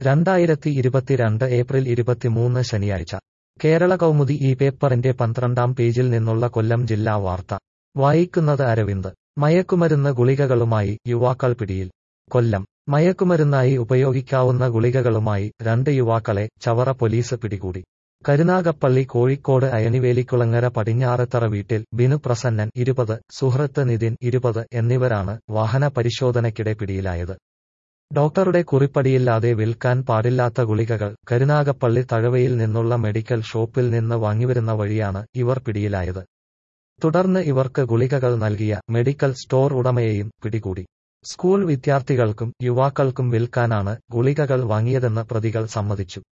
രണ്ടായിരത്തി ഇരുപത്തിരണ്ട് ഏപ്രിൽ ഇരുപത്തിമൂന്ന് ശനിയാഴ്ച കേരള കൗമുദി ഈ പേപ്പറിന്റെ പന്ത്രണ്ടാം പേജിൽ നിന്നുള്ള കൊല്ലം ജില്ലാ വാർത്ത വായിക്കുന്നത് അരവിന്ദ് മയക്കുമരുന്ന് ഗുളികകളുമായി യുവാക്കൾ പിടിയിൽ കൊല്ലം മയക്കുമരുന്നായി ഉപയോഗിക്കാവുന്ന ഗുളികകളുമായി രണ്ട് യുവാക്കളെ ചവറ പോലീസ് പിടികൂടി കരുനാഗപ്പള്ളി കോഴിക്കോട് അയണിവേലിക്കുളങ്ങര പടിഞ്ഞാറത്തറ വീട്ടിൽ ബിനു പ്രസന്നൻ ഇരുപത് സുഹൃത്ത് നിതിൻ ഇരുപത് എന്നിവരാണ് വാഹന പരിശോധനയ്ക്കിടെ പിടിയിലായത് ഡോക്ടറുടെ കുറിപ്പടിയില്ലാതെ വിൽക്കാൻ പാടില്ലാത്ത ഗുളികകൾ കരുനാഗപ്പള്ളി തഴവയിൽ നിന്നുള്ള മെഡിക്കൽ ഷോപ്പിൽ നിന്ന് വാങ്ങിവരുന്ന വഴിയാണ് ഇവർ പിടിയിലായത് തുടർന്ന് ഇവർക്ക് ഗുളികകൾ നൽകിയ മെഡിക്കൽ സ്റ്റോർ ഉടമയെയും പിടികൂടി സ്കൂൾ വിദ്യാർത്ഥികൾക്കും യുവാക്കൾക്കും വിൽക്കാനാണ് ഗുളികകൾ വാങ്ങിയതെന്ന് പ്രതികൾ സമ്മതിച്ചു